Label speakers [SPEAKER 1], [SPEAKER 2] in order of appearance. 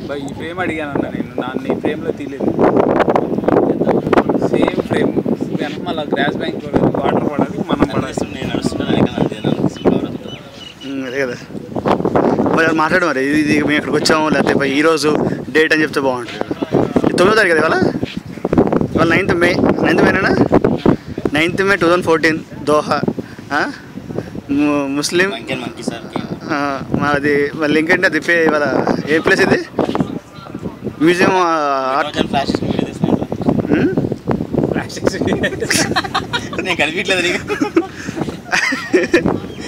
[SPEAKER 1] బా ఈ ఫ్రేమ్ అడిగాను అన్న నేను నాన్న ఈ ఫ్రేమ్లో తీయలేదు సేమ్ ఫ్రేమ్ వెనక మళ్ళీ గ్రాస్ బ్యాంక్ వాటర్ పడాలి మనం పడాలి
[SPEAKER 2] నేను నడుస్తుంటాను వెనకాల అంతే నన్ను తీసుకుని
[SPEAKER 3] ఉమ్, అదే కదా మరి అది మాట్లాడు మరి ఇది ఇది మేము ఇక్కడికి వచ్చాము లేకపోతే ఈ రోజు డేట్ అని చెప్తే బాగుంటుంది ఇది తొమ్మిదో తారీఖు కదా ఇవాళ ఇవాళ నైన్త్ మే నైన్త్ మేనేనా ninth May two thousand fourteen Doha ఆ? ము- ముస్లిం
[SPEAKER 2] మంకీ మంకీ సార్కి
[SPEAKER 3] ఆ, మాది మళ్ళీ ఇంకేంటి అది పే ఇవాళ ఏ ప్లేస్ ఇది మ్యూజియం ఆర్ట్
[SPEAKER 2] ఫ్లాషెస్ వీడియో తీసుకుంటా
[SPEAKER 3] ఉమ్?
[SPEAKER 2] నేను కనిపించలేదు నీకు